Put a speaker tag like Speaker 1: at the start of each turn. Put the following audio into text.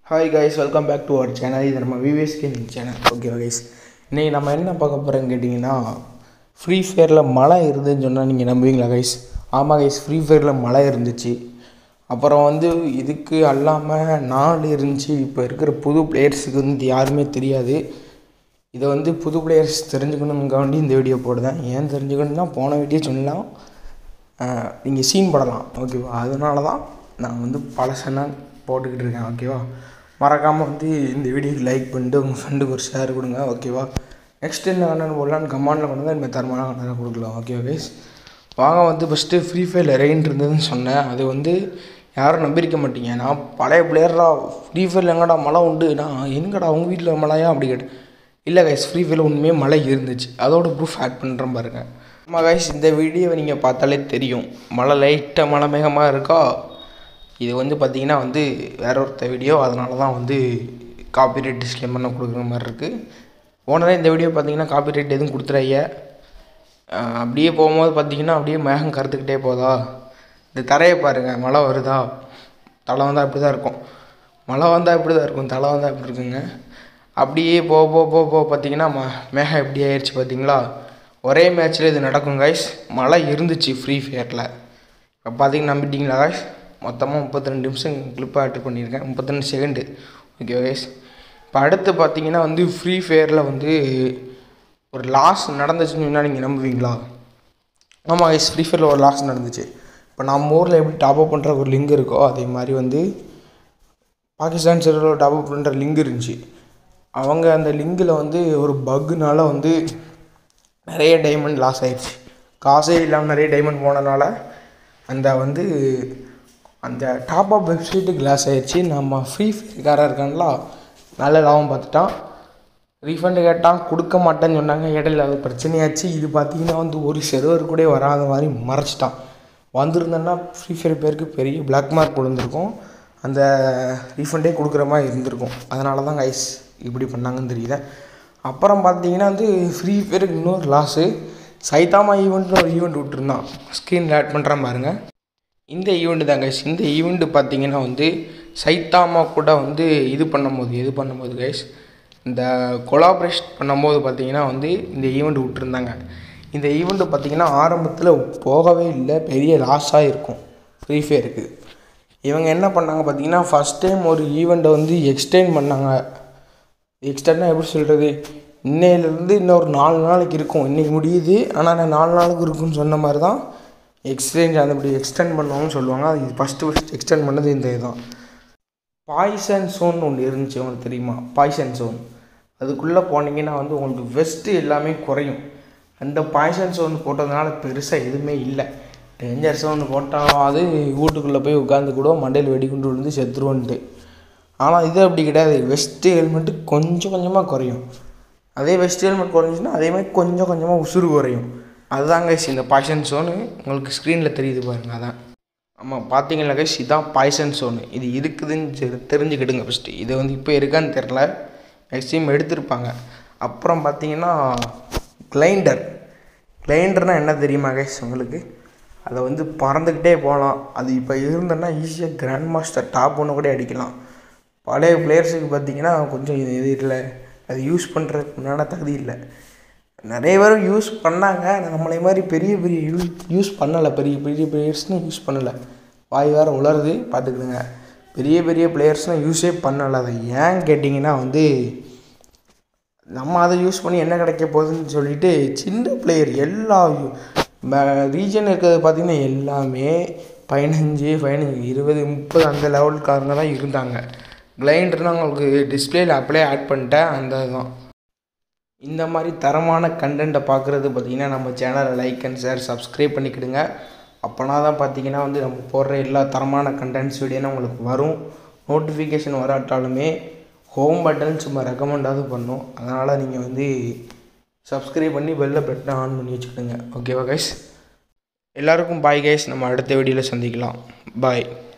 Speaker 1: hi guys welcome back to our channel இது நம்ம VVS gaming channel okay guys இன்றைக்கி நம்ம என்ன பார்க்க போகிறோன்னு கேட்டிங்கன்னா ஃப்ரீ ஃபயரில் மழை இருந்துன்னு சொன்னால் நீங்கள் நம்புவீங்களா கைஸ் ஆமாம் கைஸ் ஃப்ரீ ஃபயரில் மழை இருந்துச்சு அப்புறம் வந்து இதுக்கு அல்லாமல் நாள் இருந்துச்சு இப்போ இருக்கிற புது பிளேயர்ஸுக்கு வந்து யாருமே தெரியாது இதை வந்து புது பிளேயர்ஸ் தெரிஞ்சுக்கணுங்காண்டி இந்த வீடியோ போடுதேன் ஏன் தெரிஞ்சுக்கணும்னா போன வீடியோ சொல்லலாம் நீங்கள் சீன் போடலாம் ஓகேவா அதனால தான் நான் வந்து பழசெல்லாம் போட்டுக்கிட்டு இருக்கேன் ஓகேவா மறக்காமல் வந்து இந்த வீடியோக்கு லைக் பண்ணிட்டு உங்கள் ஃப்ரெண்டுக்கு ஒரு ஷேர் கொடுங்க ஓகேவா நெக்ஸ்ட் என்ன கண்டென்ட் போடலான்னு கமெண்டில் கொண்டு வந்து இந்த தரமான கண்டென்ட் கொடுக்கலாம் ஓகே கைஸ் வாங்க வந்து ஃபஸ்ட்டு ஃப்ரீ ஃபயரில் ரெயின் இருந்ததுன்னு சொன்னேன் அது வந்து யாரும் நம்பியிருக்க மாட்டீங்க நான் பழைய பிளேயரா ஃப்ரீ ஃபயரில் எங்கடா மழை உண்டு நான் எங்கடா உங்கள் வீட்டில் மழையா அப்படி கேட்டு இல்லை கைஸ் ஃப்ரீ ஃபயரில் உண்மையே மழை இருந்துச்சு அதோட ப்ரூஃப் ஆட் பண்ணுறேன் பாருங்க ஆமாம் கைஸ் இந்த வீடியோவை நீங்கள் பார்த்தாலே தெரியும் மழை லைட்டாக மழை மேகமாக இருக்கா இது வந்து பார்த்தீங்கன்னா வந்து வேற ஒருத்த வீடியோ அதனால தான் வந்து காப்பிரைட் டிஸ்க்ளைமர் கொடுக்குற மாதிரி இருக்குது ஓனரே இந்த வீடியோ பார்த்தீங்கன்னா காப்பிரைட் எதுவும் கொடுத்துறாங்க ஆஹ் அப்படியே போகும்போது பார்த்தீங்கன்னா அப்படியே மேகம் கருத்துக்கிட்டே போதா இந்த தரையை பாருங்கள் மழை வருதா தலை வந்தால் இப்படி தான் இருக்கும் மழை வந்தால் இப்படி தான் இருக்கும் தலை வந்தால் இப்படி இருக்குங்க அப்படியே போக போக போக போக பார்த்தீங்கன்னா ம மேகம் எப்படி ஆயிடுச்சு பார்த்தீங்களா ஒரே மேட்ச்சில் இது நடக்கும் கைஸ் மழை இருந்துச்சு ஃப்ரீ ஃபயரில் இப்போ பார்த்தீங்கன்னா நம்பிட்டீங்களா கைஸ் மொத்தமாக முப்பத்தி ரெண்டு நிமிஷம் கிளிப் ஆட் பண்ணியிருக்கேன் முப்பத்தி ரெண்டு செகண்டு ஓகே கைஸ் இப்போ அடுத்து பார்த்தீங்கன்னா வந்து ஃப்ரீ ஃபயரில் வந்து ஒரு லாஸ் நடந்துச்சுன்னு சொன்னால் நீங்கள் நம்புவீங்களா ஆமாம் கைஸ் ஃப்ரீ ஃபயரில் ஒரு லாஸ் நடந்துச்சு இப்போ நம்ம ஊரில் எப்படி டாப் அப் பண்ணுற ஒரு லிங்க் இருக்கோ அதே மாதிரி வந்து பாகிஸ்தான் சர்வரில் டாப் அப் பண்ணுற லிங்க் இருந்துச்சு அவங்க அந்த லிங்கில் வந்து ஒரு பக்குனால வந்து நிறைய டைமண்ட் லாஸ் ஆயிடுச்சு காசே இல்லாமல் நிறைய டைமண்ட் போனனால அந்த வந்து அந்த டாப் அப் வெப்சைட்டுக்கு லாஸ் ஆயிடுச்சு நம்ம ஃப்ரீ ஃபயர்காரர் இருக்கான்ல நல்ல லாபம் பார்த்துட்டான் ரீஃபண்டு கேட்டான் கொடுக்க மாட்டேன்னு சொன்னாங்க இடையில அது பிரச்சனையாச்சு இது பார்த்தீங்கன்னா வந்து ஒரு செர்வர் கூட வராத மாதிரி மறைச்சிட்டான் வந்திருந்தேன்னா ஃப்ரீ ஃபயர் பேருக்கு பெரிய பிளாக் மார்க் விழுந்திருக்கும் அந்த ரீஃபண்டே கொடுக்குற மாதிரி இருந்திருக்கும் அதனால தான் கைஸ் இப்படி பண்ணாங்கன்னு தெரியல அப்புறம் பார்த்தீங்கன்னா வந்து ஃப்ரீ ஃபயருக்கு இன்னொரு லாஸு சைதாமா ஈவெண்ட்னு ஒரு ஈவெண்ட் விட்டுருந்தான் ஸ்க்ரீனில் ஆட் பண்ணுறேன் பாருங்க இந்த ஈவெண்ட் தான் கைஸ் இந்த ஈவெண்ட்டு பார்த்தீங்கன்னா வந்து சைத்தாமா கூட வந்து இது பண்ணும்போது இது பண்ணும்போது கைஸ் இந்த கொலாபரேஷன் பண்ணும்போது பார்த்தீங்கன்னா வந்து இந்த ஈவெண்ட் விட்டுருந்தாங்க இந்த ஈவெண்ட்டு பார்த்தீங்கன்னா ஆரம்பத்தில் போகவே இல்லை பெரிய லாஸாக இருக்கும் ஃப்ரீ ஃபயருக்கு இவங்க என்ன பண்ணாங்க பார்த்தீங்கன்னா ஃபஸ்ட் டைம் ஒரு ஈவெண்ட்டை வந்து எக்ஸ்டெண்ட் பண்ணாங்க எக்ஸ்டெண்டாக எப்படி சொல்கிறது இன்னையிலேருந்து இன்னொரு நாலு நாளைக்கு இருக்கும் இன்றைக்கி முடியுது ஆனால் நான் நாலு நாளுக்கு இருக்குன்னு சொன்ன மாதிரி தான் எக்ஸ்சேஞ்ச் அந்த இப்படி எக்ஸ்டெண்ட் பண்ணுவாங்கன்னு சொல்லுவாங்க அது ஃபஸ்ட்டு ஃபஸ்ட் எக்ஸ்டெண்ட் பண்ணது இந்த இதுதான் பாய்சன் சோன் ஒன்று இருந்துச்சு உங்களுக்கு தெரியுமா பாய்சன் சோன் அதுக்குள்ளே போனீங்கன்னா வந்து உங்களுக்கு வெஸ்ட்டு எல்லாமே குறையும் அந்த பாய்சன் சோன் போட்டதுனால பெருசாக எதுவுமே இல்லை டேஞ்சர் சோன் போட்டால் அது வீட்டுக்குள்ளே போய் உட்காந்து கூட மண்டையில் வெடிகுண்டு விழுந்து செத்துருவோன்ட்டு ஆனால் இது அப்படி கிடையாது வெஸ்ட்டு ஹெல்மெட்டு கொஞ்சம் கொஞ்சமாக குறையும் அதே வெஸ்ட் ஹெல்மெட் குறைஞ்சிச்சுன்னா அதே மாதிரி கொஞ்சம் கொஞ்சமாக உசுறு குறையும் அதுதான் கைஸ் இந்த பாய்சன் சோனு உங்களுக்கு ஸ்க்ரீனில் தெரியுது பாருங்கள் அதான் ஆமாம் பார்த்தீங்களா கைஸ் இதான் பாய்சன் சோனு இது இருக்குதுன்னு தெரி- தெரிஞ்சுக்கிடுங்க ஃபஸ்ட்டு இது வந்து இப்போ இருக்கான்னு தெரில மேக்ஸிமம் எடுத்திருப்பாங்க அப்புறம் பார்த்தீங்கன்னா கிளைண்டர் கிளைண்டர்னால் என்ன தெரியுமா கைஸ் உங்களுக்கு அதை வந்து பறந்துக்கிட்டே போகலாம் அது இப்போ இருந்தேன்னா ஈஸியாக கிராண்ட் மாஸ்டர் டாப் ஒன்று கூட அடிக்கலாம் பழைய பிளேயர்ஸுக்கு பார்த்தீங்கன்னா கொஞ்சம் இது இது இல்லை அது யூஸ் பண்ணுறதுக்கு உண்டான தகுதி இல்லை நிறைய பேர் யூஸ் பண்ணாங்க நம்மளை மாதிரி பெரிய பெரிய யூஸ் யூஸ் பண்ணலை பெரிய பெரிய பிளேயர்ஸ்னு யூஸ் பண்ணலை வாய் வேறு உளருது பார்த்துக்கிடுங்க பெரிய பெரிய பிளேயர்ஸ்னால் யூஸே பண்ணலை அதை ஏன் கேட்டிங்கன்னா வந்து நம்ம அதை யூஸ் பண்ணி என்ன கிடைக்க போகுதுன்னு சொல்லிட்டு சின்ன பிளேயர் எல்லா ரீஜன் இருக்கிறது பார்த்திங்கன்னா எல்லாமே பதினஞ்சு பதினஞ்சு இருபது முப்பது அந்த லெவலுக்காரங்க தான் இருந்தாங்க கிளைண்டர்னால் உங்களுக்கு டிஸ்பிளேயில் அப்படியே ஆட் பண்ணிட்டேன் அந்த இதுதான் இந்த மாதிரி தரமான கண்டென்ட்டை பார்க்குறது பார்த்தீங்கன்னா நம்ம சேனலை லைக் அண்ட் ஷேர் சப்ஸ்கிரைப் பண்ணிக்கிடுங்க அப்போனா தான் பார்த்தீங்கன்னா வந்து நம்ம போடுற எல்லா தரமான கண்டென்ட்ஸ் வீடியோனா உங்களுக்கு வரும் நோட்டிஃபிகேஷன் வராட்டாலுமே ஹோம் பட்டன் சும்மா ரெக்கமெண்டாவது பண்ணும் அதனால் நீங்கள் வந்து சப்ஸ்கிரைப் பண்ணி பெல்ல பட்டனை ஆன் பண்ணி வச்சுக்கிடுங்க ஓகேவா கைஸ் எல்லாருக்கும் பாய் கைஸ் நம்ம அடுத்த வீடியோவில் சந்திக்கலாம் பாய்